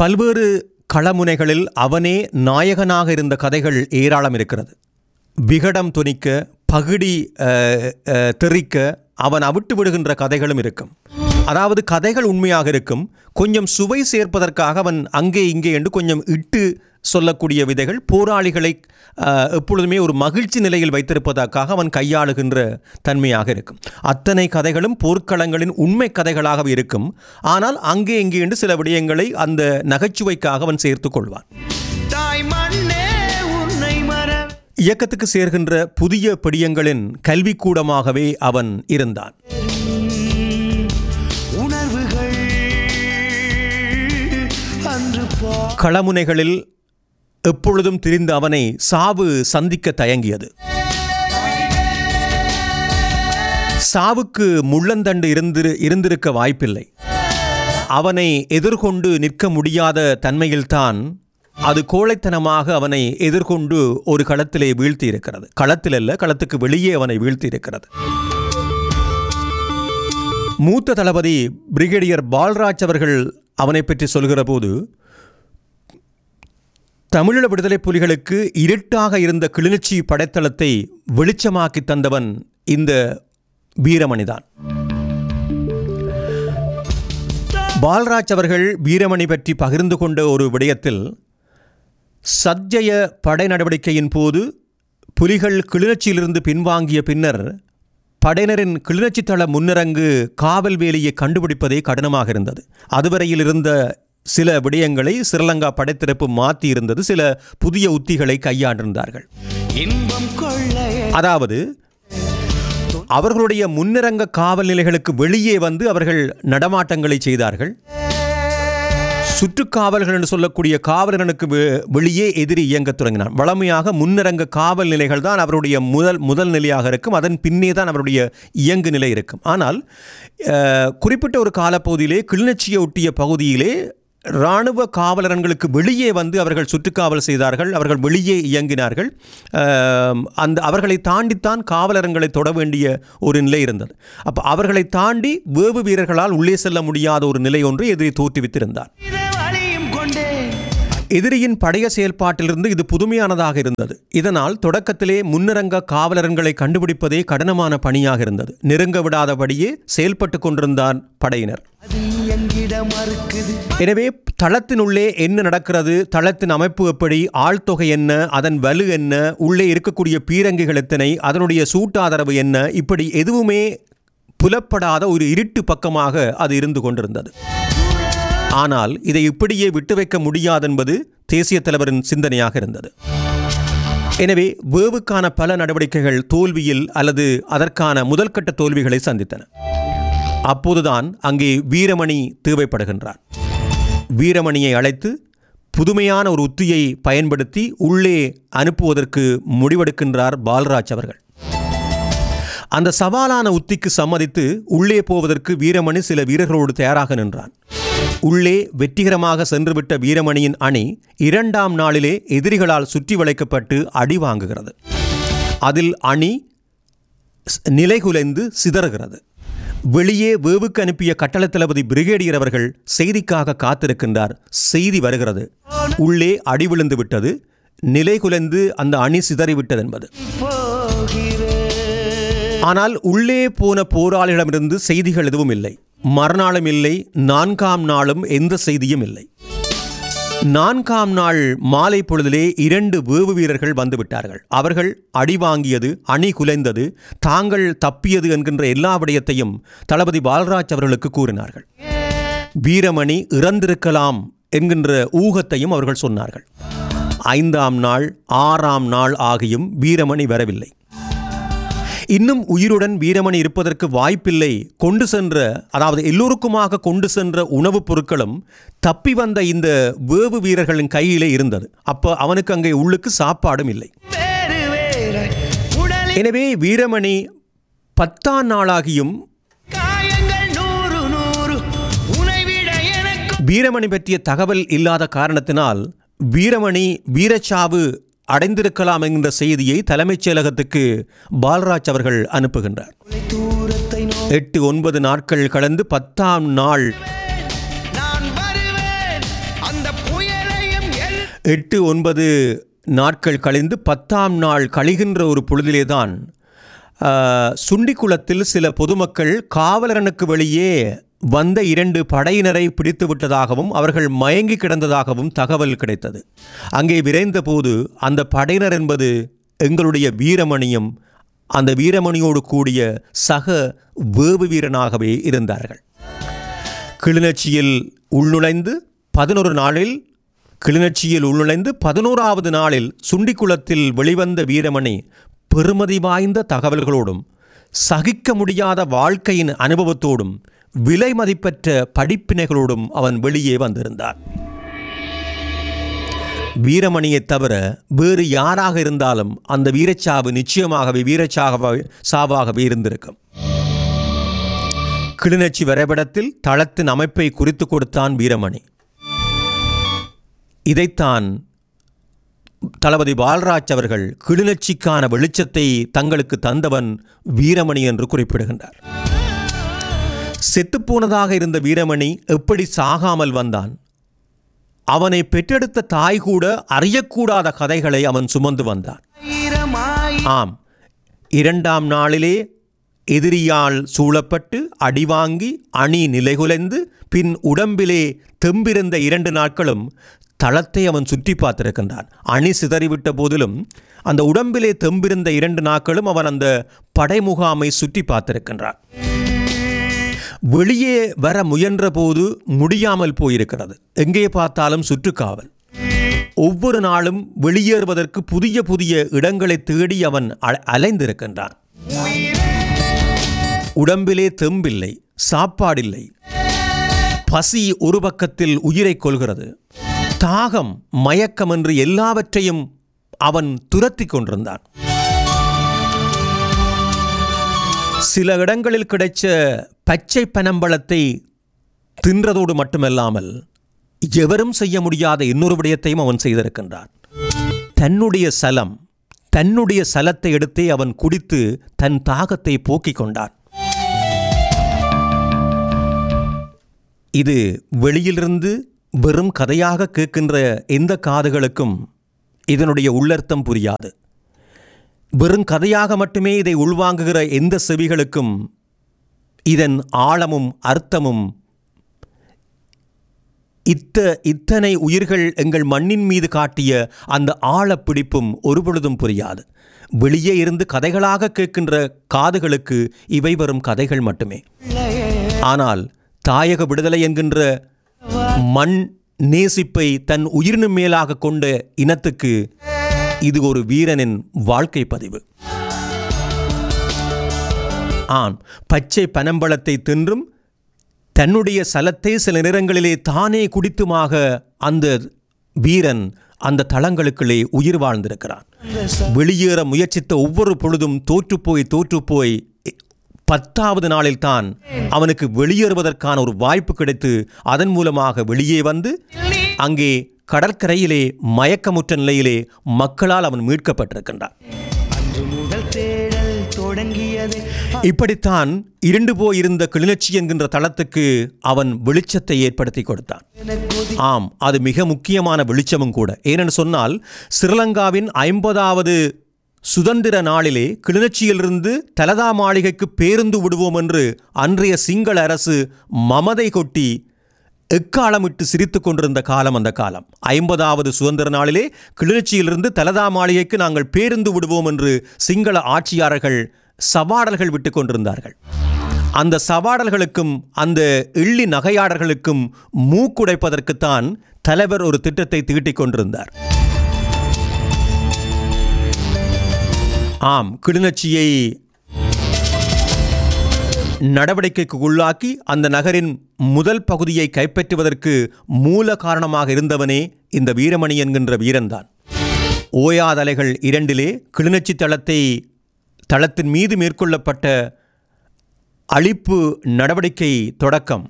பல்வேறு களமுனைகளில் அவனே நாயகனாக இருந்த கதைகள் ஏராளம் இருக்கிறது விகடம் துணிக்க பகுடி அஹ், அஹ், தெறிக்க அவன் அவிட்டு விடுகின்ற கதைகளும் இருக்கும் அதாவது கதைகள் உண்மையாக இருக்கும் கொஞ்சம் சுவை சேர்ப்பதற்காக அவன் அங்கே இங்கே என்று கொஞ்சம் இட்டு சொல்லக்கூடிய விதைகள் போராளிகளை அஹ், எப்பொழுதுமே ஒரு மகிழ்ச்சி நிலையில் வைத்திருப்பதற்காக அவன் கையாளுகின்ற தன்மையாக இருக்கும் அத்தனை கதைகளும் போர்க்களங்களின் உண்மை கதைகளாக இருக்கும் ஆனால் அங்கே இங்கே என்று சில விடயங்களை அந்த நகைச்சுவைக்காக அவன் சேர்த்துக் கொள்வான் தாய் மண்ணே உன்னை மற இயக்கத்துக்கு சேர்கின்ற புதிய பிடியங்களின் கல்விக்கூடமாகவே அவன் இருந்தான் உணர்வுகள் அன்று பா களமுனைகளில் எப்பொழுதும் திரிந்த அவனை சாவு சந்திக்க தயங்கியது சாவுக்கு முள்ளந்தண்டு இருந்து இருந்திருக்க வாய்ப்பில்லை அவனை எதிர்கொண்டு நிற்க முடியாத தன்மையில்தான் அது கோழைத்தனமாக அவனை எதிர்கொண்டு ஒரு களத்திலே வீழ்த்தி இருக்கிறது களத்தில் அல்ல களத்துக்கு வெளியே அவனை வீழ்த்தி இருக்கிறது மூத்த தளபதி பிரிகேடியர் பால்ராஜ் அவர்கள் அவனை பற்றி சொல்கிற போது தமிழீழ விடுதலை புலிகளுக்கு இருட்டாக இருந்த கிளிநொச்சி படைத்தளத்தை வெளிச்சமாக்கி தந்தவன் இந்த வீரமணிதான் பால்ராஜ் அவர்கள் வீரமணி பற்றி பகிர்ந்து கொண்ட ஒரு விடயத்தில் சத்ஜய படை நடவடிக்கையின் போது புலிகள் கிளிநொச்சியிலிருந்து பின்வாங்கிய பின்னர் படையினரின் கிளிநொச்சி தள முன்னிறங்கு காவல் வேலியை கண்டுபிடிப்பதே கடினமாக இருந்தது அதுவரையில் இருந்த சில விடயங்களை ஸ்ரீலங்கா படைத்திறப்பு மாற்றி இருந்தது சில புதிய உத்திகளை கையாண்டிருந்தார்கள் இன்பம் கொள்ளையே அதாவது அவர்களுடைய முன்னிறங்க காவல் நிலைகளுக்கு வெளியே வந்து அவர்கள் நடமாட்டங்களை செய்தார்கள் சுற்றுக்காவல்கள் என்று சொல்லக்கூடிய காவலர்களுக்கு வெ- வெளியே எதிரி இயங்கத் தொடங்கினான் வளமையாக முன்னிறங்க காவல் நிலைகள் தான் அவருடைய முதல் முதல் நிலையாக இருக்கும் அதன் பின்னே தான் அவருடைய இயங்கு நிலை இருக்கும் ஆனால் அஹ், குறிப்பிட்ட ஒரு காலப்பகுதியிலே கிளிநொச்சியை ஒட்டிய பகுதியிலே இராணுவ காவலர்களுக்கு வெளியே வந்து அவர்கள் சுற்றுக்காவல் செய்தார்கள் அவர்கள் வெளியே இயங்கினார்கள் அஹ், அந்த அவர்களை தாண்டித்தான் காவலரங்களை தொட வேண்டிய ஒரு நிலை இருந்தது அப்போ அவர்களை தாண்டி வேவு வீரர்களால் உள்ளே செல்ல முடியாத ஒரு நிலை ஒன்று எதிரி தோற்றுவித்திருந்தார் இத வழியும் கொண்டே எதிரியின் படைய செயல்பாட்டிலிருந்து இது புதுமையானதாக இருந்தது இதனால் தொடக்கத்திலே முன்னிறங்க காவலர்களை கண்டுபிடிப்பதே கடினமான பணியாக இருந்தது நெருங்க விடாதபடியே செயல்பட்டு கொண்டிருந்தான் படையினர் அது எங்கிட மறுக்குது எனவே தளத்தினுள்ளே என்ன நடக்கிறது தளத்தின் அமைப்பு எப்படி ஆழ்தொகை என்ன அதன் வலு என்ன உள்ளே இருக்கக்கூடிய பீரங்கிகள் எத்தனை அதனுடைய சூட்டாதரவு என்ன இப்படி எதுவுமே புலப்படாத ஒரு இருட்டு பக்கமாக அது இருந்து கொண்டிருந்தது ஆனால் இதை இப்படியே விட்டு வைக்க முடியாதென்பது தேசிய தலைவரின் சிந்தனையாக இருந்தது எனவே வேவுக்கான பல நடவடிக்கைகள் தோல்வியில் அல்லது அதற்கான முதல்கட்ட தோல்விகளை சந்தித்தன அப்போதுதான் அங்கே வீரமணி தேவைப்படுகின்றான் வீரமணியை அழைத்து புதுமையான ஒரு உத்தியை பயன்படுத்தி உள்ளே அனுப்புவதற்கு முடிவெடுக்கின்றார் பால்ராஜ் அவர்கள் அந்த சவாலான உத்திக்கு சம்மதித்து உள்ளே போவதற்கு வீரமணி சில வீரர்களோடு தயாராக நின்றான் உள்ளே வெற்றிகரமாக சென்றுவிட்ட வீரமணியின் அணி இரண்டாம் நாளிலே எதிரிகளால் சுற்றி வளைக்கப்பட்டு அடி வாங்குகிறது அதில் அணி ஸ்- நிலைகுலைந்து சிதறுகிறது வெளியே வேவுக்கு அனுப்பிய கட்டள தளபதி பிரிகேடியர் அவர்கள் செய்திக்காக காத்திருக்கின்றார் செய்தி வருகிறது உள்ளே அடி விழுந்து விட்டது நிலைகுலைந்து அந்த அணி சிதறிவிட்டது என்பது போகிறேன் ஆனால் உள்ளே போன போராளிகளிடமிருந்து செய்திகள் எதுவும் இல்லை மறுநாளும் இல்லை நான்காம் நாளும் எந்த செய்தியும் இல்லை நான்காம் நாள் மாலை பொழுதிலே இரண்டு வேவு வீரர்கள் வந்துவிட்டார்கள் அவர்கள் அடி வாங்கியது அணி குலைந்தது தாங்கள் தப்பியது என்கின்ற எல்லா விடயத்தையும் தளபதி பால்ராஜ் அவர்களுக்கு கூறினார்கள் வீரமணி இறந்திருக்கலாம் என்கின்ற ஊகத்தையும் அவர்கள் சொன்னார்கள் ஐந்தாம் நாள் ஆறாம் நாள் ஆகியும் வீரமணி வரவில்லை இன்னும் உயிருடன் வீரமணி இருப்பதற்கு வாய்ப்பில்லை கொண்டு சென்ற அதாவது எல்லோருக்குமாக கொண்டு சென்ற உணவுப் பொருட்களும் தப்பி வந்த இந்த வேவு வீரர்களின் கையிலே இருந்தது அப்போ அவனுக்கு அங்கே உள்ளுக்கு சாப்பாடும் இல்லை வேறு வேறு உடலில் எனவே வீரமணி பத்தாம் நாளாகியும் காயங்கள் நூறு நூறு உனை விட எனக்கு வீரமணி பற்றிய தகவல் இல்லாத காரணத்தினால் வீரமணி வீரச்சாவு அடைந்திருக்கலாம் என்கிற செய்தியை தலைமைச் செயலகத்துக்கு பால்ராஜ் அவர்கள் அனுப்புகின்றார் தூரத்தை நோ எட்டு ஒன்பது நாட்கள் கடந்து பத்தாம் நாள் நான் வருவேன் அந்த புயலையும் எல் எட்டு ஒன்பது நாட்கள் கழிந்து பத்தாம் நாள் கழிகின்ற ஒரு பொழுதிலே தான் சுண்டிக்குளத்தில் சில பொதுமக்கள் காவலரனுக்கு வெளியே வந்த இரண்டு படையினரை பிடித்து விட்டதாகவும் அவர்கள் மயங்கி கிடந்ததாகவும் தகவல் கிடைத்தது அங்கே விரைந்தபோது அந்த படையினர் என்பது எங்களுடைய வீரமணியும் அந்த வீரமணியோடு கூடிய சக வேவு வீரனாகவே இருந்தார்கள் கிளிநொச்சியில் உள்நுழைந்து பதினொரு நாளில் கிளிநொச்சியில் உள்நுழைந்து பதினோராவது நாளில் சுண்டிக்குளத்தில் வெளிவந்த வீரமணி பெறுமதி வாய்ந்த தகவல்களோடும் சகிக்க முடியாத வாழ்க்கையின் அனுபவத்தோடும் விலை மதிப்பற்ற படிப்பினைகளோடும் அவன் வெளியே வந்திருந்தான் வீரமணியைத் தவிர வேறு யாராக இருந்தாலும் அந்த வீரச்சாவு நிச்சயமாகவே வீரச்சாக சாவாகவே இருந்திருக்கும் கிளிநொச்சி வரைபடத்தில் தளத்தின் அமைப்பை குறித்து கொடுத்தான் வீரமணி இதைத்தான் தளபதி பால்ராஜ் அவர்கள் கிளிநொச்சிக்கான வெளிச்சத்தை தங்களுக்கு தந்தவன் வீரமணி என்று குறிப்பிடுகின்றார் செத்துப்போனதாக இருந்த வீரமணி எப்படி சாகாமல் வந்தான் அவனை பெற்றெடுத்த தாய் கூட அறியக்கூடாத கதைகளை அவன் சுமந்து வந்தான் ஈரமாய் ஆம் இரண்டாம் நாளிலே எதிரியால் சூழப்பட்டு அடிவாங்கி அணி நிலைகுலைந்து பின் உடம்பிலே தெம்பிருந்த இரண்டு நாட்களும் தளத்தை அவன் சுற்றி பார்த்திருக்கின்றான் அணி சிதறிவிட்ட போதிலும் அந்த உடம்பிலே தெம்பிருந்த இரண்டு நாட்களும் அவன் அந்த படைமுகாமை சுற்றி பார்த்திருக்கின்றான் வெளியே வர முயன்ற போது முடியாமல் போயிருக்கிறது எங்கே பார்த்தாலும் சுற்றுக்காவல் ஒவ்வொரு நாளும் வெளியேறுவதற்கு புதிய புதிய இடங்களை தேடி அவன் அ- அலைந்திருக்கின்றான் உடம்பிலே தெம்பில்லை சாப்பாடில்லை பசி ஒரு பக்கத்தில் உயிரை கொள்கிறது தாகம் மயக்கம் என்று எல்லாவற்றையும் அவன் துரத்தி கொண்டிருந்தான் சில இடங்களில் கிடைச்ச பச்சை பனம்பழத்தை தின்றதோடு மட்டுமல்லாமல் எவரும் செய்ய முடியாத இன்னொரு விடயத்தையும் அவன் செய்திருக்கின்றான் தன்னுடைய சலம் தன்னுடைய சலத்தை எடுத்தே அவன் குடித்து தன் தாகத்தை போக்கிக் கொண்டான் இது வெளியிலிருந்து வெறும் கதையாக கேட்கின்ற எந்த காதுகளுக்கும் இதனுடைய உள்ளர்த்தம் புரியாது வெறும் கதையாக மட்டுமே இதை உள்வாங்குகிற எந்த செவிகளுக்கும் இதன் ஆழமும் அர்த்தமும் இத்த இத்தனை உயிர்கள் எங்கள் மண்ணின் மீது காட்டிய அந்த ஆழப்பிடிப்பும் ஒருபொழுதும் புரியாது வெளியே இருந்து கதைகளாக கேட்கின்ற காதுகளுக்கு இவை வரும் கதைகள் மட்டுமே ஆனால் தாயக விடுதலை என்கின்ற மண் நேசிப்பை தன் உயிரினும் மேலாக கொண்ட இனத்துக்கு இது ஒரு வீரனின் வாழ்க்கை பதிவு ஆம் பச்சை பனம்பழத்தை தின்றும் தன்னுடைய சலத்தை சில நேரங்களிலே தானே குடித்துமாக அந்த வீரன் அந்த தளங்களுக்குள்ளே உயிர் வாழ்ந்திருக்கிறான் வெளியேற முயற்சித்த ஒவ்வொரு பொழுதும் தோற்றுப்போய் தோற்றுப்போய் பத்தாவது நாளில் தான் அவனுக்கு வெளியேறுவதற்கான ஒரு வாய்ப்பு கிடைத்து அதன் மூலமாக வெளியே வந்து அங்கே கடற்கரையிலே மயக்கமுற்ற நிலையிலே மக்களால் அவன் மீட்கப்பட்டிருக்கின்றான் அன்று முதல் தேடல் தொடங்கியது இப்படித்தான் இருண்டு போயிருந்த கிளிநொச்சி என்கின்ற தளத்துக்கு அவன் வெளிச்சத்தை ஏற்படுத்தி கொடுத்தான் எனக்கு ஆம் அது மிக முக்கியமான வெளிச்சமும் கூட ஏனென்று சொன்னால் ஸ்ரீலங்காவின் ஐம்பதாவது சுதந்திர நாளிலே கிளிநொச்சியிலிருந்து தலதா மாளிகைக்கு பேருந்து விடுவோம் என்று அன்றைய சிங்கள அரசு மமதை கொட்டி எக்காலமிட்டு சிரித்து கொண்டிருந்த காலம் அந்த காலம் ஐம்பதாவது சுதந்திர நாளிலே கிளிநொச்சியிலிருந்து தலதா மாளிகைக்கு நாங்கள் பேருந்து விடுவோம் என்று சிங்கள ஆட்சியாளர்கள் சவாடல்கள் விட்டு கொண்டிருந்தார்கள் அந்த சவாடல்களுக்கும் அந்த எள்ளி நகையாடர்களுக்கும் மூக்குடைப்பதற்குத்தான் தலைவர் ஒரு திட்டத்தை தீட்டிக் கொண்டிருந்தார் ஆம் கிளிநொச்சியை நடவடிக்கைக்கு உள்ளாக்கி அந்த நகரின் முதல் பகுதியை கைப்பற்றுவதற்கு மூல காரணமாக இருந்தவனே இந்த வீரமணி என்கின்ற வீரன்தான் ஓயாதலைகள் இரண்டிலே கிளிநொச்சி தளத்தை தளத்தின் மீது மேற்கொள்ளப்பட்ட அழிப்பு நடவடிக்கை தொடக்கம்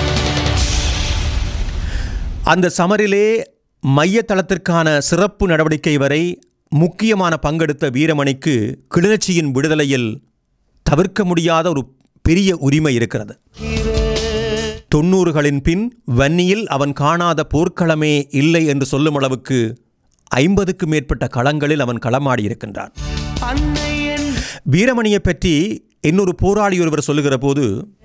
அந்த சமரிலே மையத்தளத்திற்கான சிறப்பு நடவடிக்கை வரை முக்கியமான பங்கெடுத்த வீரமணிக்கு கிளிநொச்சியின் விடுதலையில் தவிர்க்க முடியாத ஒரு பெரிய உரிமை இருக்கிறது தொண்ணூறுகளின் பின் வன்னியில் அவன் காணாத போர்க்களமே இல்லை என்று சொல்லும் அளவுக்கு ஐம்பதுக்கு மேற்பட்ட களங்களில் அவன் களமாடி இருக்கின்றான் அன்னை என் வீரமணியை பற்றி இன்னொரு போராளி ஒருவர் சொல்லுகிற போது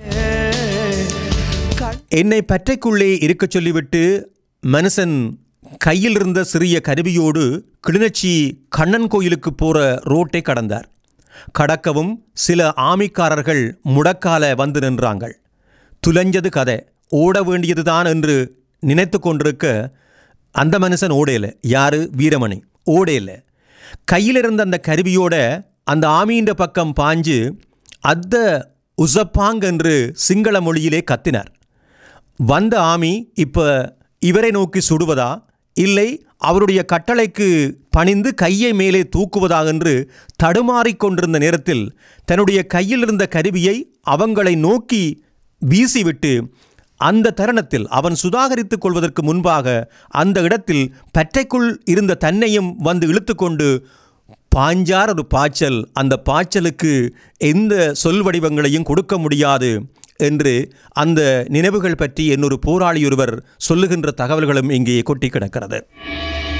கண் என்னை பற்றைக்குள்ளே இருக்கச் சொல்லிவிட்டு மனுஷன் கையில் இருந்த சிறிய கருவியோடு கிளிநொச்சி கண்ணன் கோயிலுக்கு போகிற ரோட்டை கடந்தார் கடக்கவும் சில ஆமிக்காரர்கள் முடக்கால வந்து நின்றாங்கள் துலஞ்சது கதை ஓட வேண்டியதுதான் என்று நினைத்து கொண்டிருக்க அந்த மனுஷன் ஓடையில யாரு வீரமணி ஓடையில கையில் இருந்த அந்த கருவியோட அந்த ஆமீண்ட பக்கம் பாஞ்சு அத்த உசப்பாங் என்று சிங்கள மொழியிலே கத்தினார் வந்த ஆமி இப்போ இவரை நோக்கி சுடுவதா இல்லை அவருடைய கட்டளைக்கு பணிந்து கையை மேலே தூக்குவதா என்று தடுமாறிக் கொண்டிருந்த நேரத்தில் தன்னுடைய கையில் இருந்த கருவியை அவங்களை நோக்கி வீசிவிட்டு அந்த தருணத்தில் அவன் சுதாகரித்துக் கொள்வதற்கு முன்பாக அந்த இடத்தில் பற்றைக்குள் இருந்த தன்னையும் வந்து இழுத்துக்கொண்டு பாஞ்சார் ஒரு பாய்ச்சல் அந்த பாய்ச்சலுக்கு எந்த சொல் வடிவங்களையும் கொடுக்க முடியாது என்று அந்த நினைவுகள் பற்றி என்னொரு போராளி ஒருவர் சொல்லுகின்ற தகவல்களும் இங்கே கொட்டி கிடக்கிறது